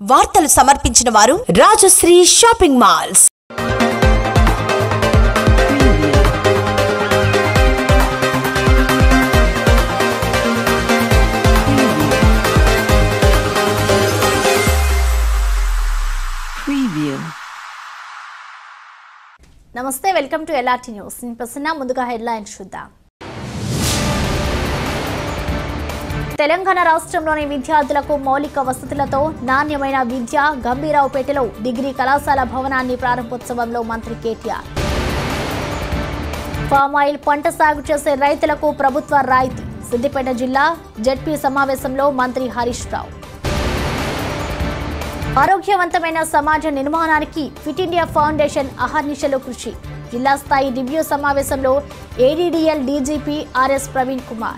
వార్తలు సమర్పించిన వారు రాజశ్రీ షాపింగ్ మాల్స్ Preview. నమస్తే వెల్కమ్ టు ఎల్ఆర్టీ న్యూస్ నేను ప్రసన్న ముందుగా హెడ్లైన్స్ చూద్దాం తెలంగాణ రాష్ట్రంలోని విద్యార్థులకు మౌలిక వసతులతో నాణ్యమైన విద్య గంభీరావుపేటలో డిగ్రీ కళాశాల భవనాన్ని ప్రారంభోత్సవంలో మంత్రి కేటీఆర్ పామ్ ఆయిల్ పంట సాగు చేసే రైతులకు ప్రభుత్వ రాయితీ సిద్దిపేట జిల్లా జడ్పీ సమావేశంలో మంత్రి హరీష్ రావు ఆరోగ్యవంతమైన సమాజ నిర్మాణానికి ఫిట్ ఇండియా ఫౌండేషన్ అహర్నిశలు కృషి జిల్లా స్థాయి రివ్యూ సమావేశంలో ADDL DGP RS Praveen Kumar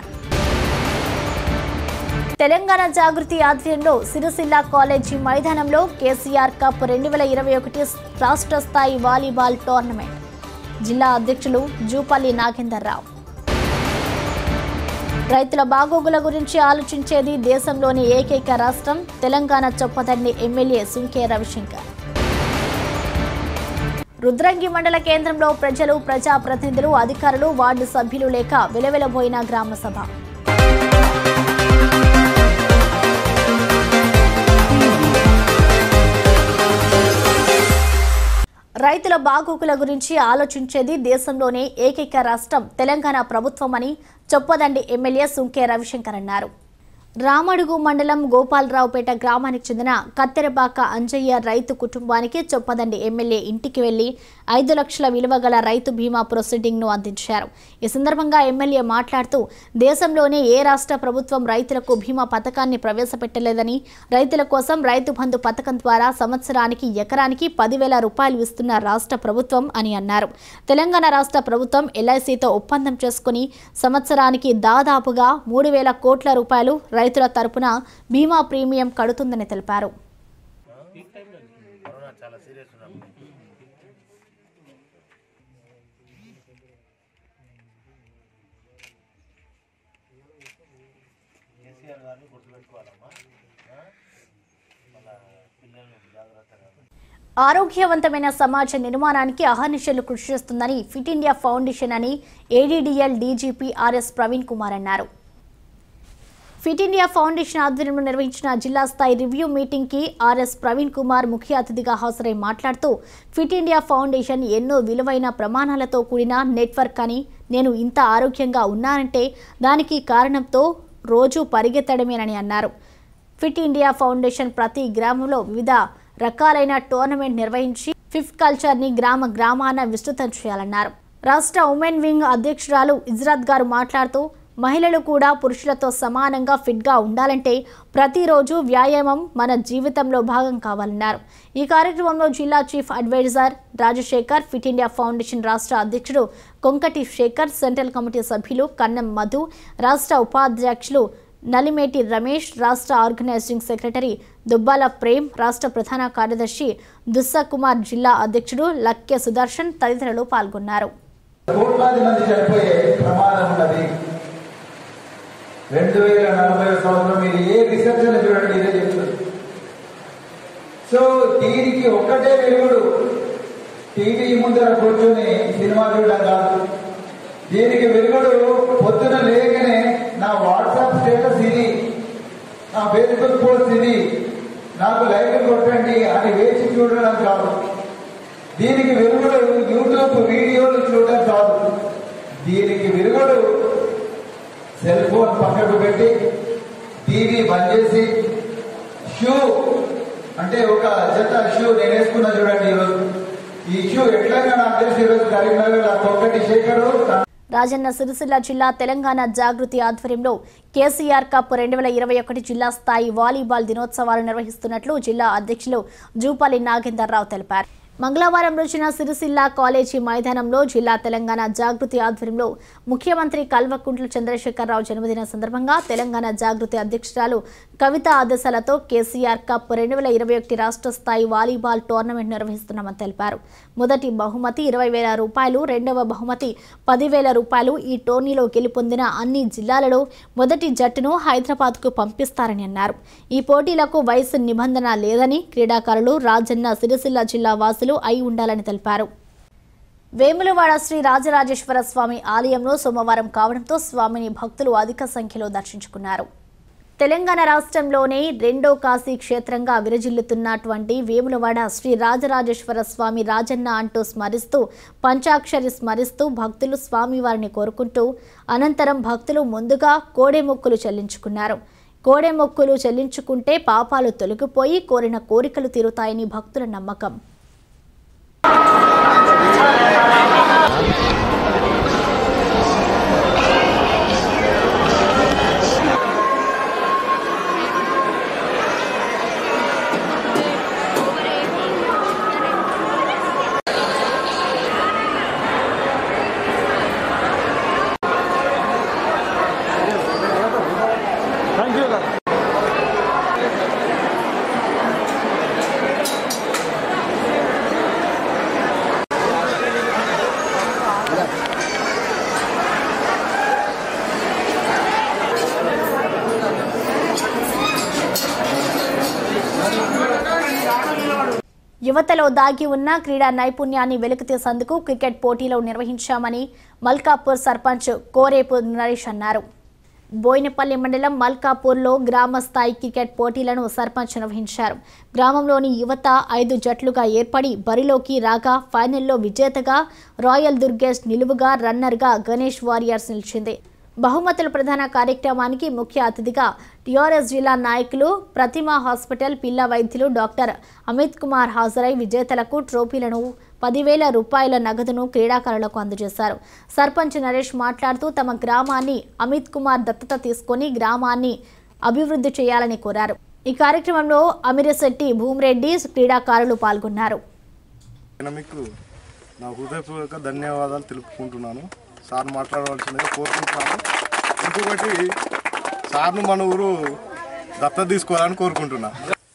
Telangana Jagruthi ఆధ్వర్యంలో సిరిసిల్ల కాలేజీ మైదానంలో కేసీఆర్ కప్ రెండు వేల ఇరవై ఒకటి రాష్ట్ర స్థాయి వాలీబాల్ టోర్నమెంట్ జిల్లా అధ్యక్షులు జూపల్లి నాగేందర్ రావు రైతుల బాగోగుల గురించి ఆలోచించేది దేశంలోని ఏకైక రాష్ట్రం తెలంగాణ చొప్పదండి ఎమ్మెల్యే సుంకే రవిశంకర్ రుద్రంగి మండల కేంద్రంలో ప్రజలు ప్రజాప్రతినిధులు అధికారులు వార్డు సభ్యులు లేక వెలవెలబోయిన గ్రామ సభ రైతుల బాగోగుల గురించి ఆలోచించేది దేశంలోనే ఏకైక రాష్ట్రం తెలంగాణ ప్రభుత్వమని చొప్పదండి ఎమ్మెల్యే సుంకే రవిశంకర్ అన్నారు రామడుగు మండలం గోపాలరావుపేట గ్రామానికి చెందిన కత్తెరబాక అంజయ్య రైతు కుటుంబానికి చొప్పదండి ఎమ్మెల్యే ఇంటికి వెళ్లి ఐదు లక్షల విలువ గల రైతు బీమా ప్రొసీడింగ్ను అందించారు ఈ సందర్భంగా ఎమ్మెల్యే మాట్లాడుతూ దేశంలోనే ఏ రాష్ట్ర ప్రభుత్వం రైతులకు బీమా పథకాన్ని ప్రవేశపెట్టలేదని రైతుల కోసం రైతు బంధు పథకం ద్వారా సంవత్సరానికి ఎకరానికి పదివేల రూపాయలు ఇస్తున్న రాష్ట్ర ప్రభుత్వం అని అన్నారు తెలంగాణ రాష్ట్ర ప్రభుత్వం ఎల్ఐసితో ఒప్పందం చేసుకుని సంవత్సరానికి దాదాపుగా మూడు వేల కోట్ల రూపాయలు రైతుల తరపున బీమా ప్రీమియం కడుతుందని తెలిపారు ఆరోగ్యవంతమైన సమాజ నిర్మాణానికి అహర్నిశలు కృషి చేస్తుందని ఫిట్ ఇండియా ఫౌండేషన్ అని ADDL DGP RS Praveen Kumar అన్నారు ఫిట్ ఇండియా ఫౌండేషన్ ఆధ్వర్యంలో నిర్వహించిన జిల్లా స్థాయి రివ్యూ మీటింగ్ కి ఆర్ఎస్ ప్రవీణ్ కుమార్ ముఖ్య అతిథిగా హాజరై మాట్లాడుతూ ఫిట్ ఇండియా ఫౌండేషన్ ఎన్నో విలువైన ప్రమాణాలతో కూడిన నెట్వర్క్ అని నేను ఇంత ఆరోగ్యంగా ఉన్నానంటే దానికి కారణంతో రోజు పరిగెత్తడమేనని అన్నారు ఫిట్ ఇండియా ఫౌండేషన్ ప్రతి గ్రామంలో వివిధ రకాలైన టోర్నమెంట్ నిర్వహించి ఫిఫ్ కల్చర్ని గ్రామ గ్రామాన విస్తృతం చేయాలన్నారు రాష్ట్ర ఉమెన్ వింగ్ అధ్యక్షురాలు ఇజ్రాత్ గారు మాట్లాడుతూ మహిళలు కూడా పురుషులతో సమానంగా ఫిట్గా ఉండాలంటే ప్రతిరోజు వ్యాయామం మన జీవితంలో భాగం కావాలన్నారు ఈ కార్యక్రమంలో జిల్లా chief advisor Rajasekhar fit India foundation రాష్ట్ర అధ్యక్షుడు కొంకటి శేఖర్ సెంట్రల్ కమిటీ సభ్యులు కన్నం మధు రాష్ట్ర ఉపాధ్యక్షులు నలిమేటి రమేష్ రాష్ట్ర ఆర్గనైజింగ్ సెక్రటరీ దుబ్బాల ప్రేమ్ రాష్ట్ర ప్రధాన కార్యదర్శి దుస్స కుమార్ జిల్లా అధ్యక్షుడు లక్కె సుదర్శన్ తదితరులు పాల్గొన్నారు కోట్లాది మంది చనిపోయే ప్రమాదం ఉన్నది రెండు వేల నలభై సంవత్సరం మీరు ఏ రీసెర్చ్ చూడండి ఇదే చెప్తుంది సో దీనికి ఒక్కటే వెలుగుడు టీవీ ముందర కూర్చొని సినిమా చూడడం కాదు దీనికి వెలుగుడు పొద్దున లేకనే నా వాట్సాప్ స్టేటస్ ఇది నా ఫేస్బుక్ పోస్ట్ ఇది నాకు లైక్ కొట్టండి అని వేచి చూడడం కాదు దీనికి వెలుగుడు యూట్యూబ్ వీడియోలు చూడడం కాదు దీనికి వెలుగుడు సెల్ ఫోన్ పక్కకు పెట్టి టీవీ బంద్ చేసి షూ అంటే ఒక జత షూ నేను వేసుకున్నా చూడండి ఈరోజు ఈ షూ ఎట్లయినా నాకు తెలిసి ఈరోజు కరీంనగర్ ఆ కొక్కటి శేఖరు తన రాజన్న సిరిసిల్ల జిల్లా తెలంగాణ జాగృతి ఆధ్వర్యంలో కేసీఆర్ కప్ రెండు వేల ఇరవై ఒకటి జిల్లా స్థాయి వాలీబాల్ దినోత్సవాలు నిర్వహిస్తున్నట్లు జిల్లా అధ్యక్షులు జూపల్లి నాగేందర్ రావు తెలిపారు మంగళవారం రోజున సిరిసిల్ల కాలేజీ మైదానంలో జిల్లా తెలంగాణ జాగృతి ఆధ్వర్యంలో ముఖ్యమంత్రి కల్వకుంట్ల చంద్రశేఖరరావు జన్మదిన సందర్భంగా తెలంగాణ జాగృతి అధ్యక్షురాలు కవిత ఆదేశాలతో కేసీఆర్ కప్ రెండు వేల ఇరవై ఒకటి రాష్ట్ర స్థాయి వాలీబాల్ టోర్నమెంట్ నిర్వహిస్తున్నామని తెలిపారు మొదటి బహుమతి ఇరవై వేల రూపాయలు రెండవ బహుమతి పదివేల రూపాయలు ఈ టోర్నీలో గెలుపొందిన అన్ని జిల్లాలలో మొదటి జట్టును హైదరాబాద్కు పంపిస్తారని అన్నారు ఈ పోటీలకు వయసు నిబంధన లేదని క్రీడాకారులు రాజన్న సిరిసిల్ల జిల్లా వాసులు అయి ఉండాలని తెలిపారు వేములవాడ శ్రీ రాజరాజేశ్వర స్వామి ఆలయంలో సోమవారం కావడంతో స్వామిని భక్తులు అధిక సంఖ్యలో దర్శించుకున్నారు తెలంగాణ రాష్ట్రంలోనే రెండో కాశీ క్షేత్రంగా విరజిల్లుతున్నటువంటి వేములవాడ శ్రీ రాజరాజేశ్వర స్వామి రాజన్న అంటూ స్మరిస్తూ పంచాక్షరి స్మరిస్తూ భక్తులు స్వామివారిని కోరుకుంటూ అనంతరం భక్తులు ముందుగా కోడెమొక్కులు చెల్లించుకున్నారు కోడెమొక్కులు చెల్లించుకుంటే పాపాలు తొలగిపోయి కోరిన కోరికలు తీరుతాయని భక్తుల నమ్మకం యువతలో దాగి ఉన్న క్రీడా నైపుణ్యాన్ని వెలికితీసేందుకు క్రికెట్ పోటీలు నిర్వహించామని మల్కాపూర్ సర్పంచ్ కోరేపు నరేష్ అన్నారు బోయినపల్లి మండలం మల్కాపూర్లో గ్రామ స్థాయి క్రికెట్ పోటీలను సర్పంచ్ నిర్వహించారు గ్రామంలోని యువత ఐదు జట్లుగా ఏర్పడి బరిలోకి రాగా ఫైనల్లో విజేతగా రాయల్ దుర్గేష్ నిలువుగా రన్నర్గా గణేష్ వారియర్స్ నిలిచింది బహుమతుల ప్రధాన కార్యక్రమానికి ముఖ్య అతిథిగా టీఆర్ఎస్ జిల్లా నాయకులు ప్రతిమ హాస్పిటల్ పిల్ల వైద్యులు డాక్టర్ అమిత్ కుమార్ హాజరై విజేతలకు ట్రోఫీలను పదివేల రూపాయల నగదును క్రీడాకారులకు అందజేశారు సర్పంచ్ నరేష్ మాట్లాడుతూ తమ గ్రామాన్ని అమిత్ కుమార్ దత్తత తీసుకొని గ్రామాన్ని అభివృద్ధి చేయాలని కోరారు ఈ కార్యక్రమంలో అమిరశెట్టి భూమిరెడ్డి క్రీడాకారులు పాల్గొన్నారు నేను మీకు నా హృదయపూర్వక ధన్యవాదాలు తెలుపుకుంటున్నాను సార్ మాట్లాడవలసిందిగా కోరుకుంటున్నాను ఇంకొకటి సార్ను మన ఊరు దత్త తీసుకోవాలని కోరుకుంటున్నా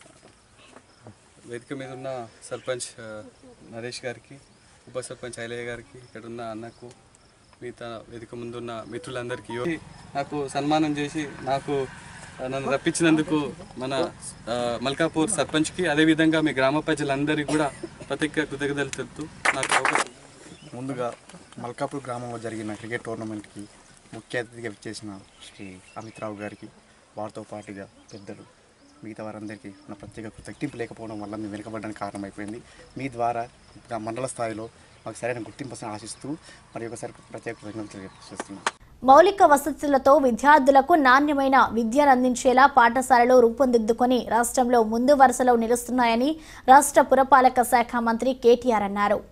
వేదిక మీద ఉన్న సర్పంచ్ ఆ, నరేష్ గారికి ఉప సర్పంచ్ ఐలయ్య గారికి ఇక్కడ ఉన్న అన్నకు మిగతా వేదిక ముందున్న మిత్రులందరికీ నాకు సన్మానం చేసి నాకు ఆ, నన్ను రప్పించినందుకు మన ఆ, మల్కాపూర్ సర్పంచ్కి అదేవిధంగా మీ గ్రామ ప్రజలందరికీ కూడా ప్రత్యేక కృతజ్ఞతలు తెలుపుతూ నాకు అవకాశం ముందుగా మల్కాపూర్ గ్రామంలో జరిగిన క్రికెట్ టోర్నమెంట్కి ముఖ్య అతిథిగా విచ్చేసిన శ్రీ అమిత్ రావు గారికి వారితో పాటుగా పెద్దలు మిగతా వారందరికీ నా ప్రత్యేక గుర్తింపు లేకపోవడం వల్ల మేము వెనుకబడడానికి కారణమైపోయింది మీ ద్వారా ఇంకా మండల స్థాయిలో మాకు సరైన గుర్తింపు వస్తుందని ఆశిస్తూ మరి ఒకసారి ప్రత్యేక కృతజ్ఞతలు తెలియజేస్తున్నాను మౌలిక వసతులతో విద్యార్థులకు నాణ్యమైన విద్యను అందించేలా పాఠశాలలు రూపొందిద్దుకొని రాష్ట్రంలో ముందు వరుసలో నిలుస్తున్నాయని రాష్ట్ర పురపాలక శాఖ మంత్రి కేటీఆర్ అన్నారు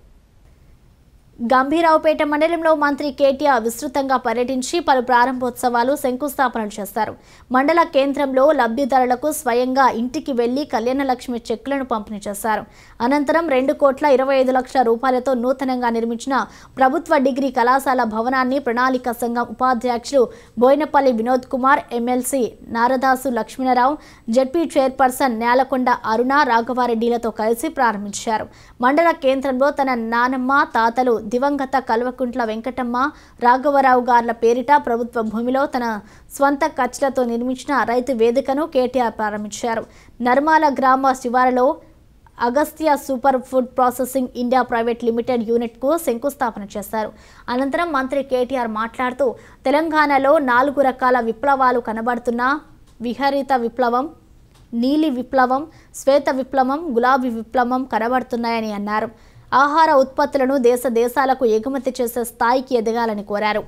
గంభీరావుపేట మండలంలో మంత్రి కేటీఆర్ విస్తృతంగా పర్యటించి పలు ప్రారంభోత్సవాలు శంకుస్థాపనలు చేశారు మండల కేంద్రంలో లబ్ధిదారులకు స్వయంగా ఇంటికి వెళ్లి కళ్యాణ లక్ష్మి చెక్కులను పంపిణీ చేశారు అనంతరం రెండు కోట్ల ఇరవై ఐదు లక్షల రూపాయలతో నూతనంగా నిర్మించిన ప్రభుత్వ డిగ్రీ కళాశాల భవనాన్ని ప్రణాళిక సంఘం ఉపాధ్యక్షులు Boinpalli Vinod Kumar MLC Naradasu Lakshmanarao ZP chairperson Nelakonda Aruna రాఘవారెడ్డిలతో కలిసి ప్రారంభించారు మండల కేంద్రంలో తన నానమ్మ తాతలు దివంగత కల్వకుంట్ల వెంకటమ్మ రాఘవరావు గార్ల పేరిట ప్రభుత్వ భూమిలో తన స్వంత ఖర్చులతో నిర్మించిన రైతు వేదికను కేటీఆర్ ప్రారంభించారు నర్మాల గ్రామ శివారులో Agastya super food processing India private limited యూనిట్కు శంకుస్థాపన చేశారు అనంతరం మంత్రి కేటీఆర్ మాట్లాడుతూ తెలంగాణలో నాలుగు రకాల విప్లవాలు కనబడుతున్న విహరిత విప్లవం నీలి విప్లవం శ్వేత విప్లవం గులాబీ విప్లవం కనబడుతున్నాయని అన్నారు ఆహార ఉత్పత్తులను దేశ దేశాలకు ఎగుమతి చేసే స్థాయికి ఎదగాలని కోరారు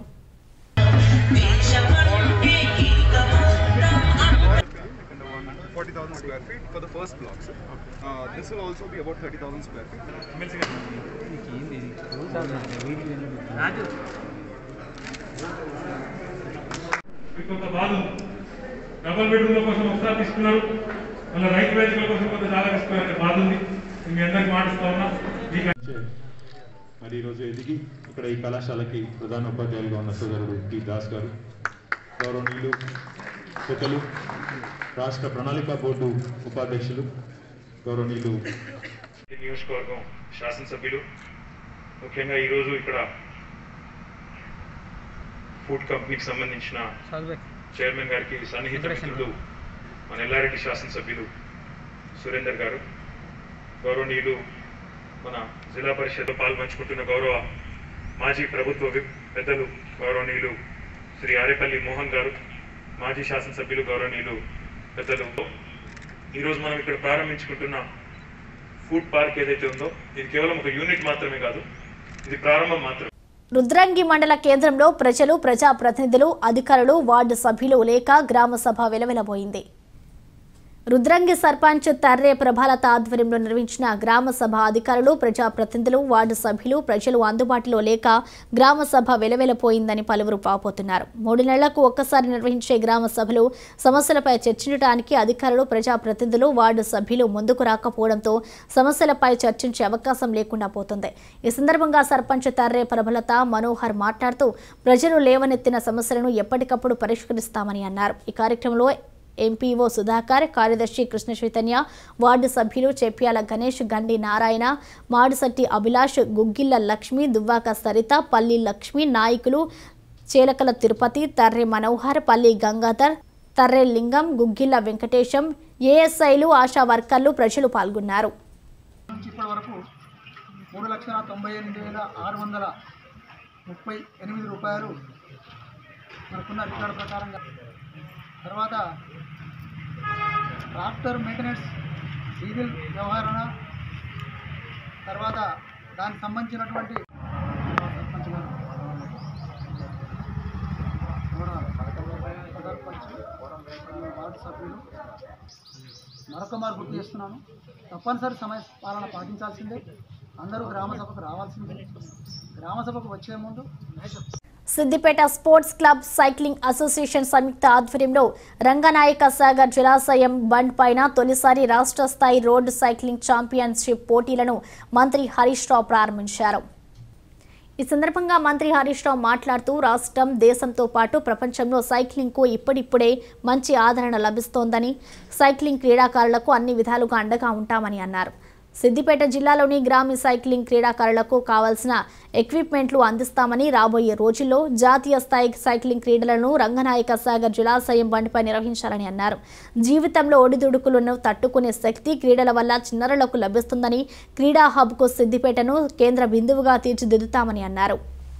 Forty thousand square feet for the first block. Sir. Uh, this will also be about thirty thousand square feet. మీకు కొంత బాధ ఉంది డబల్ బెడ్రూమ్ల కోసం ఒకసారి తీసుకున్నారు మళ్ళీ రైతు వేదికల కోసం కొంత చాలా తీసుకున్నారనే బాధ ఉంది మీ అందరికి మాటిస్తా ఉన్నా మీ మరి ఈరోజు ఎదిగి ఇక్కడ ఈ కళాశాలకి ప్రధాన ఉపాధ్యాయులుగా ఉన్న సోదరుడు టి దాస్ గారు గౌరవనీయులు పెద్దలు రాష్ట్ర ప్రణాళిక బోర్డు ఉపాధ్యక్షులు గౌరవనీయులు నియోజకవర్గం శాసనసభ్యులు ముఖ్యంగా ఈరోజు ఇక్కడ ఫుడ్ కంపెనీకి సంబంధించిన చైర్మన్ గారికి సన్నిహిత మిత్రుడు మన ఎల్లారెడ్డి శాసనసభ్యులు సురేందర్ గారు గౌరవనీయులు మన జిల్లా పరిషత్ పాల్పంచుకుంటున్న గౌరవ మాజీ ప్రభుత్వ విప్ పెద్దలు గౌరవనీయులు శ్రీ ఆరేపల్లి మోహన్ గారు మాజీ శాసనసభ్యులు గౌరవనీయులు పెద్దలు ఈరోజు మనం ఇక్కడ ప్రారంభించుకుంటున్న ఫుడ్ పార్క్ ఏదైతే ఉందో ఇది కేవలం ఒక యూనిట్ మాత్రమే కాదు ఇది ప్రారంభం మాత్రమే రుద్రంగి మండల కేంద్రంలో ప్రజలు ప్రజాప్రతినిధులు అధికారులు వార్డు సభ్యులు లేక గ్రామ సభ వెలవెలబోయింది రుద్రంగి సర్పంచ్ తర్రే ప్రభాలత ఆధ్వర్యంలో నిర్వహించిన గ్రామ సభ అధికారులు ప్రజాప్రతినిధులు వార్డు సభ్యులు ప్రజలు అందుబాటులో లేక గ్రామ సభ వెలవెలపోయిందని పలువురు పాపోతున్నారు మూడు నెలలకు ఒక్కసారి నిర్వహించే గ్రామ సభలు సమస్యలపై చర్చించడానికి అధికారులు ప్రజాప్రతినిధులు వార్డు సభ్యులు ముందుకు రాకపోవడంతో సమస్యలపై చర్చించే అవకాశం లేకుండా పోతుంది ఈ సందర్భంగా సర్పంచ్ తర్రే ప్రభలత మనోహర్ మాట్లాడుతూ ప్రజలు లేవనెత్తిన సమస్యలను ఎప్పటికప్పుడు పరిష్కరిస్తామని అన్నారు ఈ కార్యక్రమంలో ఎంపీఓ సుధాకర్ కార్యదర్శి కృష్ణ చైతన్య వార్డు సభ్యులు చెప్యాల గణేష్ గండి నారాయణ మాడుసట్టి అభిలాష్ గుగ్గిళ్ల లక్ష్మి దువ్వాక సరిత పల్లి లక్ష్మి నాయకులు చేలకల తిరుపతి తర్రె మనోహర్ పల్లి గంగాధర్ తర్రె లింగం గుగ్గిళ్ల వెంకటేశం ఏఎస్ఐలు ఆశా వర్కర్లు ప్రజలు పాల్గొన్నారు నుంచి ఇప్పటి వరకు మూడు లక్షల తొంభై ఎనిమిది వేల ఆరు వందల ముప్పై ఎనిమిది రూపాయలు మనకున్న రికార్డు ప్రకారంగా తర్వాత ట్రాక్టర్ మెయింటెనెన్స్ డీజిల్ వ్యవహారణ తర్వాత దానికి సంబంధించినటువంటి సర్పంచ్ గారు గౌరవ సర్పంచ్ మరియు వార్డు సభ్యులు మరొక మారు గుర్తు చేస్తున్నాను తప్పనిసరి సమయ పాలన పాటించాల్సిందే అందరూ గ్రామ సభకు రావాల్సిందే గ్రామ సభకు వచ్చే ముందు Siddipet sports club cycling association సంయుక్త ఆధ్వర్యంలో రంగనాయక సాగర్ జలాశయం బండ్ పైన తొలిసారి రాష్ట్ర స్థాయి రోడ్డు సైక్లింగ్ ఛాంపియన్షిప్ పోటీలను మంత్రి హరీష్ రావు ప్రారంభించారు ఈ సందర్భంగా మంత్రి హరీష్ రావు మాట్లాడుతూ రాష్ట్రం దేశంతో పాటు ప్రపంచంలో సైక్లింగ్కు ఇప్పుడిప్పుడే మంచి ఆదరణ లభిస్తోందని సైక్లింగ్ క్రీడాకారులకు అన్ని విధాలుగా అండగా ఉంటామని అన్నారు సిద్దిపేట జిల్లాలోని గ్రామీణ సైక్లింగ్ క్రీడాకారులకు కావాల్సిన ఎక్విప్మెంట్లు అందిస్తామని రాబోయే రోజుల్లో జాతీయ స్థాయి సైక్లింగ్ క్రీడలను రంగనాయక సాగర్ జలాశయం బండిపై నిర్వహించాలని అన్నారు జీవితంలో ఒడిదుడుకులను తట్టుకునే శక్తి క్రీడల వల్ల చిన్నరులకు లభిస్తుందని క్రీడా హబ్కు సిద్దిపేటను కేంద్ర బిందువుగా తీర్చిదిద్దుతామని అన్నారు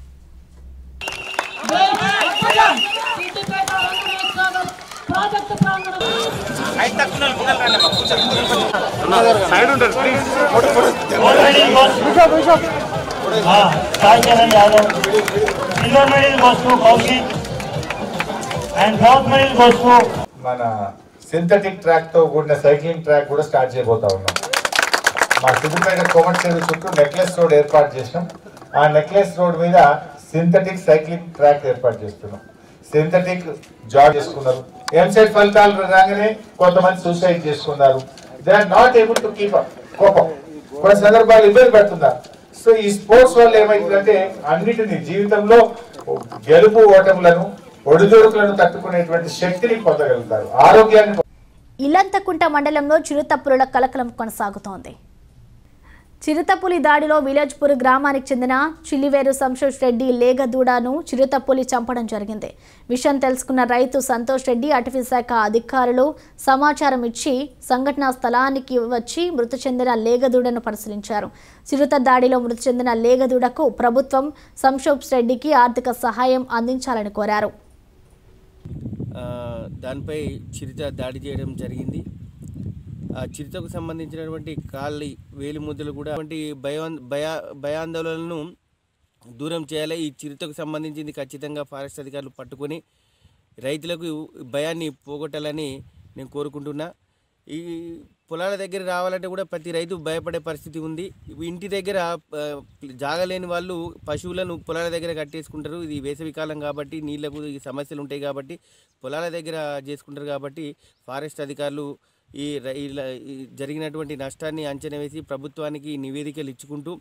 Sai Charan Yadav. Silver medal goes to Kaushik. And bronze medal goes to మన సింథటిక్ ట్రాక్ తో కూడిన సైక్లింగ్ ట్రాక్ కూడా స్టార్ట్ చేయబోతా ఉన్నాం మా సిద్దిపేట కోమటిచేరు చుట్టూ నెక్లెస్ రోడ్ ఏర్పాటు చేసినాం ఆ నెక్లెస్ రోడ్ మీద సింథటిక్ సైక్లింగ్ ట్రాక్ ఏర్పాటు చేస్తున్నాం సింథటిక్ జాబ్ చేసుకున్నారు ఎంసెట్ ఫలితాలు రాగానే కొంతమంది సూసైడ్ చేసుకున్నారు they are not able to keep up కోపం కొన్ని సందర్భాలు ఇబ్బంది పెడుతున్నారు సో ఈ స్పోర్ట్స్ వల్ల ఏమైందంటే అన్నిటిని జీవితంలో గెలుపు ఓటములను ఒడిదొడుకులను తట్టుకునేటువంటి శక్తిని పొందగలుగుతారు ఆరోగ్యాన్ని ఇల్లంతకుంట మండలంలో చిరుతపులుల కలకలం కొనసాగుతోంది చిరుతపులి దాడిలో విలేజ్పూర్ గ్రామానికి చెందిన చిల్లివేరు సంతోష్ రెడ్డి లేగదూడను చిరుతపులి చంపడం జరిగింది విషయం తెలుసుకున్న రైతు సంతోష్ రెడ్డి అటవీ శాఖ అధికారులు సమాచారం ఇచ్చి సంఘటనా స్థలానికి వచ్చి మృతి చెందిన లేగదూడను పరిశీలించారు చిరుత దాడిలో మృతి చెందిన లేగదూడకు ప్రభుత్వం సంతోష్ రెడ్డికి ఆర్థిక సహాయం అందించాలని కోరారు ఆ, దానిపై చిరుత దాడి చేయడం జరిగింది ఆ చిరుతకు సంబంధించినటువంటి కాళ్ళి వేలి ముద్దలు కూడా అటువంటి భయం భయా భయాందోళనలను దూరం చేయాలి ఈ చిరుతకు సంబంధించింది ఖచ్చితంగా ఫారెస్ట్ అధికారులు పట్టుకొని రైతులకు భయాన్ని పోగొట్టాలని నేను కోరుకుంటున్నా ఈ పొలాల దగ్గర రావాలంటే కూడా ప్రతి రైతు భయపడే పరిస్థితి ఉంది ఇంటి దగ్గర ఆ, జాగలేని వాళ్ళు పశువులను పొలాల దగ్గర కట్టేసుకుంటారు ఇది వేసవి కాలం కాబట్టి నీళ్లకు ఈ సమస్యలు ఉంటాయి కాబట్టి పొలాల దగ్గర చేసుకుంటారు కాబట్టి ఫారెస్ట్ అధికారులు ఈ రై- ఇలా- ఈ జరిగినటువంటి నష్టాన్ని అంచనా వేసి ప్రభుత్వానికి నివేదికలు ఇచ్చుకుంటూ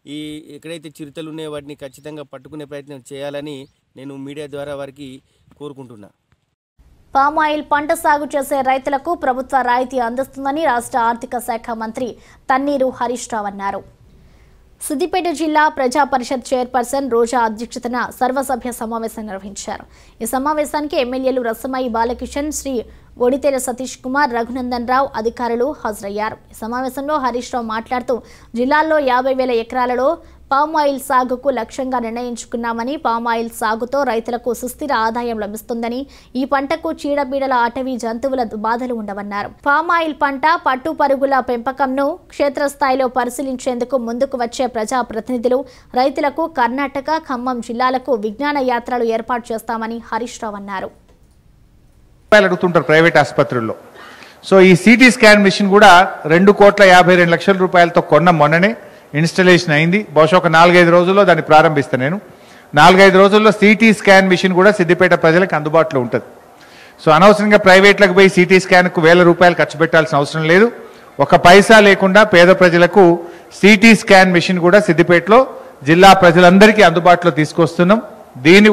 ఈ ఎక్కడైతే చిరుతలు ఉన్నాయో వాటిని ఖచ్చితంగా పట్టుకునే ప్రయత్నం చేయాలని నేను మీడియా ద్వారా వారికి కోరుకుంటున్నా పామాయిల్ పంట సాగు చేసే రైతులకు ప్రభుత్వ రాయితీ అందిస్తుందని రాష్ట్ర ఆర్థిక శాఖ మంత్రి తన్నీరు హరీష్ రావు అన్నారు సిద్దిపేట జిల్లా ప్రజా పరిషత్ చైర్పర్సన్ రోజా అధ్యక్షతన సర్వసభ్య సమావేశం నిర్వహించారు ఈ సమావేశానికి ఎమ్మెల్యేలు రసమయ్య బాలకిషన్ శ్రీ ఒడితేర సతీష్ కుమార్ రఘునందన్ రావు అధికారులు హాజరయ్యారు ఈ సమావేశంలో హరీష్ రావు మాట్లాడుతూ జిల్లాల్లో యాభై వేల ఎకరాలలో పామ్ ఆయిల్ సాగుకు లక్ష్యంగా నిర్ణయించుకున్నామని పామ్ ఆయిల్ సాగుతో రైతులకు సుస్థిర ఆదాయం లభిస్తుందని ఈ పంటకు చీడపీడల అటవీ జంతువుల బాధలు ఉండవన్నారు పామ్ ఆయిల్ పంట పట్టు పరుగుల పెంపకంను క్షేత్రస్థాయిలో పరిశీలించేందుకు ముందుకు వచ్చే ప్రజా ప్రతినిధులు రైతులకు కర్ణాటక ఖమ్మం జిల్లాలకు విజ్ఞాన యాత్రలు ఏర్పాటు చేస్తామని హరీష్ రావు అన్నారు రూపాయలు అడుగుతుంటారు ప్రైవేట్ ఆసుపత్రుల్లో సో ఈ సిటీ స్కాన్ మిషన్ కూడా రెండు కోట్ల యాభై రెండు లక్షల రూపాయలతో కొన్న మొన్ననే ఇన్స్టలేషన్ అయింది బహుశా ఒక నాలుగైదు రోజుల్లో దాన్ని ప్రారంభిస్తాను నేను నాలుగైదు రోజుల్లో సిటీ స్కాన్ మిషన్ కూడా సిద్దిపేట ప్రజలకు అందుబాటులో ఉంటుంది సో అనవసరంగా ప్రైవేట్లకు పోయి సిటీ స్కాన్కు వేల రూపాయలు ఖర్చు పెట్టాల్సిన అవసరం లేదు ఒక పైసా లేకుండా పేద ప్రజలకు సిటీ స్కాన్ మిషన్ కూడా సిద్దిపేటలో జిల్లా ప్రజలందరికీ అందుబాటులో తీసుకొస్తున్నాం దీని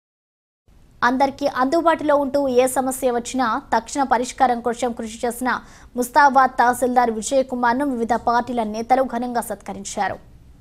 అందరికీ అందుబాటులో ఉంటూ ఏ సమస్య వచ్చినా తక్షణ పరిష్కారం కోసం కృషి చేసిన ముస్తాబాద్ తహసీల్దార్ విజయ్ కుమార్ను వివిధ పార్టీల నేతలు ఘనంగా సత్కరించారు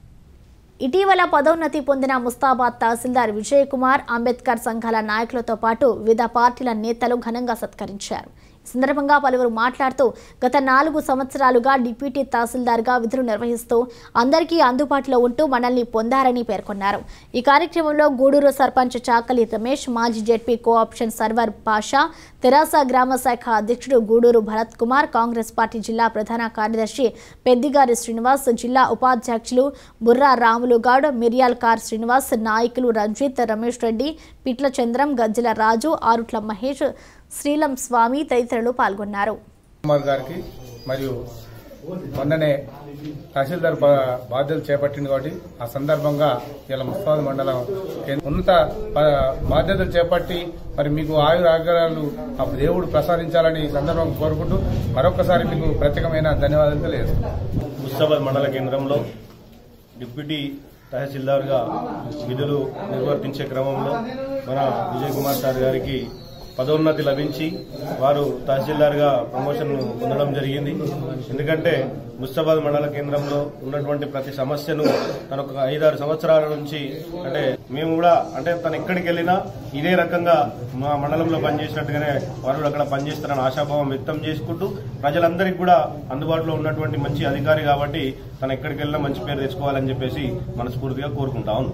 ఇటీవల పదోన్నతి పొందిన ముస్తాబాద్ తహసీల్దార్ విజయ్ కుమార్ అంబేద్కర్ సంఘాల నాయకులతో పాటు వివిధ పార్టీల నేతలు ఘనంగా సత్కరించారు ఈ సందర్భంగా పలువురు మాట్లాడుతూ గత నాలుగు సంవత్సరాలుగా డిప్యూటీ తహసీల్దార్గా విధులు నిర్వహిస్తూ అందరికీ అందుబాటులో ఉంటూ మనల్ని పొందారని పేర్కొన్నారు ఈ కార్యక్రమంలో గూడూరు సర్పంచ్ చాకలి రమేష్ మాజీ జెడ్పీ కోఆప్షన్ సర్వర్ పాషా తెరాస గ్రామ శాఖ అధ్యక్షుడు గూడూరు భరత్ కుమార్ కాంగ్రెస్ పార్టీ జిల్లా ప్రధాన కార్యదర్శి పెద్దిగారి శ్రీనివాస్ జిల్లా ఉపాధ్యక్షులు బుర్రా రాములు గౌడ్ మిర్యాల్ కార్ శ్రీనివాస్ నాయకులు రంజిత్ రమేష్ రెడ్డి పిట్ల చంద్రం గజ్జల రాజు ఆరుట్ల మహేష్ శ్రీలం స్వామి తదితరులు పాల్గొన్నారు కుమార్ గారికి మరియు మొన్ననే తహసీల్దార్ బా- బాధ్యతలు చేపట్టింది కాబట్టి ఆ సందర్భంగా ఇలా ముస్తాబాద్ మండలం కేంద్ర- ఉన్నత బా- బాధ్యతలు చేపట్టి మరి మీకు ఆయుర ఆగ్రహాలు ఆ దేవుడు ప్రసాదించాలని ఈ సందర్భంగా కోరుకుంటూ మరొకసారి మీకు ప్రత్యేకమైన ధన్యవాదాలు తెలియజేస్తున్నాను ముస్తాబాద్ మండల కేంద్రంలో డిప్యూటీ తహసీల్దార్గా విధులు నిర్వర్తించే క్రమంలో మన విజయ్ కుమార్ సార్ గారికి పదోన్నతి లభించి వారు తహసీల్దార్గా ప్రమోషన్ పొందడం జరిగింది ఎందుకంటే ముస్తాబాద్ మండల కేంద్రంలో ఉన్నటువంటి ప్రతి సమస్యను తన ఒక ఐదారు సంవత్సరాల నుంచి అంటే మేము కూడా అంటే తను ఎక్కడికి వెళ్ళినా ఇదే రకంగా మా మండలంలో పనిచేసినట్టుగానే వారు కూడా అక్కడ పనిచేస్తారని ఆశాభావం వ్యక్తం చేసుకుంటూ ప్రజలందరికీ కూడా అందుబాటులో ఉన్నటువంటి మంచి అధికారి కాబట్టి తను ఎక్కడికి వెళ్ళినా మంచి పేరు తెచ్చుకోవాలని చెప్పేసి మనస్ఫూర్తిగా కోరుకుంటా ఉన్నాం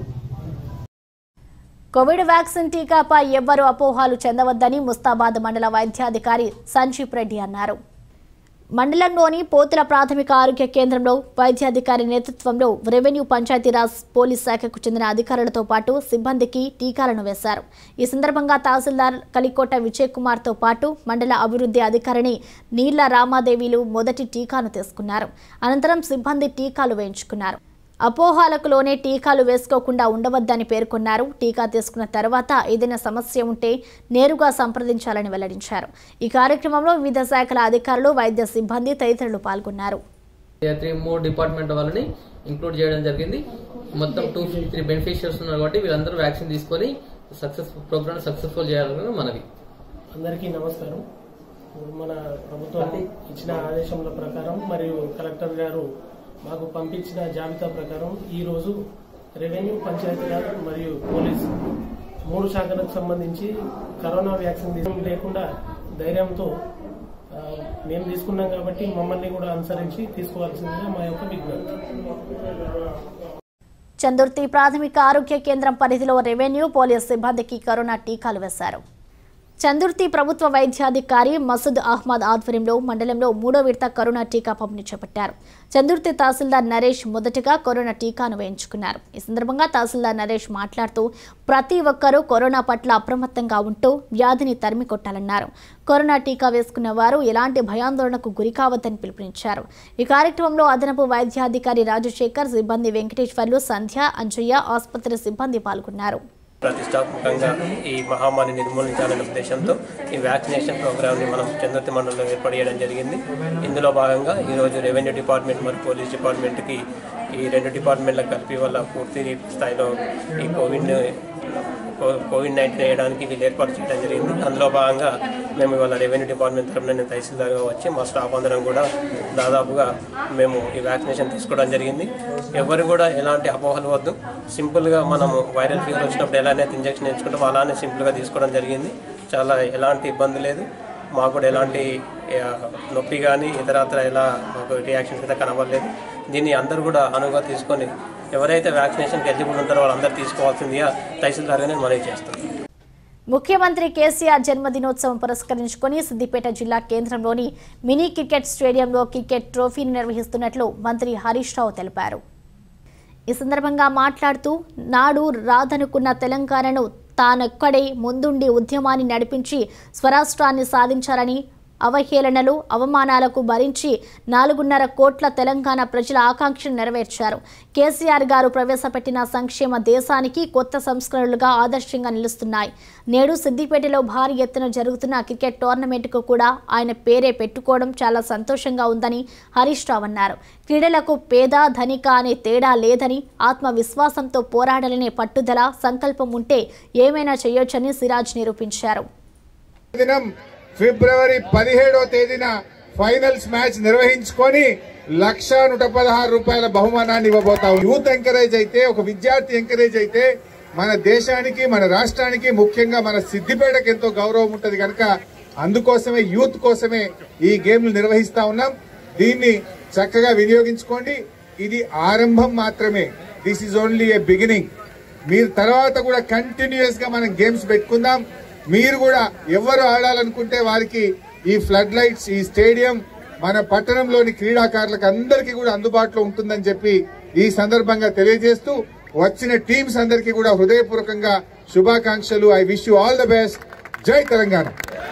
కోవిడ్ వ్యాక్సిన్ టీకాపై ఎవ్వరూ అపోహాలు చెందవద్దని ముస్తాబాద్ మండల వైద్యాధికారి సంజీప్ రెడ్డి అన్నారు మండలంలోని పోతుల ప్రాథమిక ఆరోగ్య కేంద్రంలో వైద్యాధికారి నేతృత్వంలో రెవెన్యూ పంచాయతీరాజ్ పోలీస్ శాఖకు చెందిన అధికారులతో పాటు సిబ్బందికి టీకాలను వేశారు ఈ సందర్భంగా తహసీల్దార్ కలికోట విజయ్ కుమార్తో పాటు మండల అభివృద్ధి అధికారిని నీళ్ల రామాదేవిలు మొదటి టీకాను తీసుకున్నారు అనంతరం సిబ్బంది టీకాలు వేయించుకున్నారు అపోహాలకు లోనే టీకాలు వేసుకోకుండా ఉండవద్దని పేర్కొన్నారు టీకా తీసుకున్న తర్వాత ఏదైనా సమస్య ఉంటే నేరుగా సంప్రదించాలని వెల్లడించారు ఈ కార్యక్రమంలో వివిధ శాఖల అధికారులు వైద్య సిబ్బంది తదితరులు పాల్గొన్నారు త్రీ మూడు డిపార్ట్మెంట్ వాళ్ళని ఇంక్లూడ్ చేయడం జరిగింది మొత్తం టూ ఫిఫ్టీ త్రీ బెనిఫిషియర్స్ ఉన్నారు కాబట్టి వీళ్ళందరూ వ్యాక్సిన్ తీసుకొని సక్సెస్ ప్రోగ్రామ్ సక్సెస్ఫుల్ చేయాలని మనవి అందరికీ నమస్కారం మన ప్రభుత్వం ఇచ్చిన ఆదేశముల ప్రకారం మరియు కలెక్టర్ గారు మాకు పంపించిన జాబితా ప్రకారం ఈరోజు రెవెన్యూ పంచాయతీరాజ్ మరియు పోలీస్ మూడు శాఖలకు సంబంధించి కరోనా వ్యాక్సిన్ తీసుకోవడం లేకుండా ధైర్యంతో ఆ, మేము తీసుకున్నాం కాబట్టి మమ్మల్ని కూడా అనుసరించి తీసుకోవాల్సిందిగా మా యొక్క విజ్ఞప్తి చందుర్తి ప్రాథమిక ఆరోగ్య కేంద్రం పరిధిలో రెవెన్యూ పోలీస్ సిబ్బందికి కరోనా టీకాలు వేశారు చందుర్తి ప్రభుత్వ వైద్యాధికారి మసూద్ అహ్మద్ ఆధ్వర్యంలో మండలంలో మూడో విడత కరోనా టీకా పంపిణీ చేపట్టారు చందుర్తి తహసీల్దార్ నరేష్ మొదటగా కరోనా టీకాను వేయించుకున్నారు ఈ సందర్భంగా తహసీల్దార్ నరేష్ మాట్లాడుతూ ప్రతి ఒక్కరూ కరోనా పట్ల అప్రమత్తంగా ఉంటూ వ్యాధిని తరిమి కొట్టాలన్నారు కరోనా టీకా వేసుకున్న వారు ఎలాంటి భయాందోళనకు గురి కావద్దని పిలుపునిచ్చారు ఈ కార్యక్రమంలో అదనపు వైద్యాధికారి రాజశేఖర్ సిబ్బంది వెంకటేశ్వర్లు సంధ్య అంజయ్య ఆసుపత్రి సిబ్బంది పాల్గొన్నారు ప్రతిష్టాత్మకంగా ఈ మహమ్మారిని నిర్మూలించాలనే ఉద్దేశంతో ఈ వ్యాక్సినేషన్ ప్రోగ్రామ్ని మనం చంద్రతి మండలంలో ఏర్పాటు చేయడం జరిగింది ఇందులో భాగంగా ఈరోజు రెవెన్యూ డిపార్ట్మెంట్ మరియు పోలీస్ డిపార్ట్మెంట్కి ఈ రెండు డిపార్ట్మెంట్లకు కలిపి వల్ల పూర్తి స్థాయిలో ఈ కోవిడ్ కో- కోవిడ్ నైన్టీన్ వేయడానికి వీళ్ళు ఏర్పాటు చేయడం జరిగింది అందులో భాగంగా మేము ఇవాళ రెవెన్యూ డిపార్ట్మెంట్ తరఫున నేను తహసీల్దార్గా వచ్చి మా స్టాఫ్ అందరం కూడా దాదాపుగా మేము ఈ వ్యాక్సినేషన్ తీసుకోవడం జరిగింది ఎవరు కూడా ఎలాంటి అపోహలు వద్దు సింపుల్గా మనము వైరల్ ఫీవర్ వచ్చినప్పుడు ఎలానైతే ఇంజక్షన్ ఎంచుకుంటామో అలానే సింపుల్గా తీసుకోవడం జరిగింది చాలా ఎలాంటి ఇబ్బంది లేదు మాకు కూడా ఎలాంటి ఆ, నొప్పి కానీ ఇతరత్ర ఎలా మాకు రియాక్షన్స్ అయితే కనబడలేదు దీన్ని అందరూ కూడా అనువుగా తీసుకొని ఎవరైతే వ్యాక్సినేషన్కి ఎలిజిబుల్ ఉంటారో వాళ్ళందరూ తీసుకోవాల్సిందిగా తహసీల్దార్గా నేను మనవి చేస్తాను ముఖ్యమంత్రి కేసీఆర్ జన్మదినోత్సవం పురస్కరించుకొని సిద్దిపేట జిల్లా కేంద్రంలోని మినీ క్రికెట్ స్టేడియంలో క్రికెట్ ట్రోఫీని నిర్వహిస్తున్నట్లు మంత్రి హరీష్ రావు తెలిపారు ఈ సందర్భంగా మాట్లాడుతూ నాడు రాదనుకున్న తెలంగాణను తానొక్కడే ముందుండి ఉద్యమాన్ని నడిపించి స్వరాష్ట్రాన్ని సాధించారని అవహేళనలు అవమానాలకు భరించి నాలుగున్నర కోట్ల తెలంగాణ ప్రజల ఆకాంక్షను నెరవేర్చారు కేసీఆర్ గారు ప్రవేశపెట్టిన సంక్షేమ దేశానికి కొత్త సంస్కరణలుగా ఆదర్శంగా నిలుస్తున్నాయి నేడు సిద్దిపేటలో భారీ ఎత్తున జరుగుతున్న క్రికెట్ టోర్నమెంట్కు కూడా ఆయన పేరే పెట్టుకోవడం చాలా సంతోషంగా ఉందని హరీష్ రావు అన్నారు క్రీడలకు పేద ధనిక అనే తేడా లేదని ఆత్మవిశ్వాసంతో పోరాడాలనే పట్టుదల సంకల్పం ఉంటే ఏమైనా చేయొచ్చని సిరాజ్ నిరూపించారు దినం ఫిబ్రవరి పదిహేడో తేదీన ఫైనల్స్ మ్యాచ్ నిర్వహించుకొని లక్ష నూట పదహారు రూపాయల బహుమానాన్ని ఇవ్వబోతాం యూత్ ఎంకరేజ్ అయితే ఒక విద్యార్థి ఎంకరేజ్ అయితే మన దేశానికి మన రాష్ట్రానికి ముఖ్యంగా మన సిద్దిపేటకి ఎంతో గౌరవం ఉంటది కనుక అందుకోసమే యూత్ కోసమే ఈ గేమ్లు నిర్వహిస్తా ఉన్నాం దీన్ని చక్కగా వినియోగించుకోండి ఇది ఆరంభం మాత్రమే this is only a beginning మీరు తర్వాత కూడా కంటిన్యూస్ గా మనం గేమ్స్ పెట్టుకుందాం మీరు కూడా ఎవరు ఆడాలనుకుంటే వారికి ఈ ఫ్లడ్ లైట్స్ ఈ స్టేడియం మన పట్టణంలోని క్రీడాకారులకు అందరికీ కూడా అందుబాటులో ఉంటుందని చెప్పి ఈ సందర్భంగా తెలియజేస్తూ వచ్చిన టీమ్స్ అందరికీ కూడా హృదయపూర్వకంగా శుభాకాంక్షలు I wish you all the best జై తెలంగాణ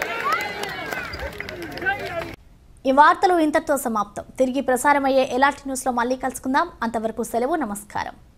ఈ వార్తలు ఇంతటితో సమాప్తం తిరిగి ప్రసారమయ్యే ఎలాంటి న్యూస్లో మళ్ళీ కలుసుకుందాం అంతవరకు సెలవు నమస్కారం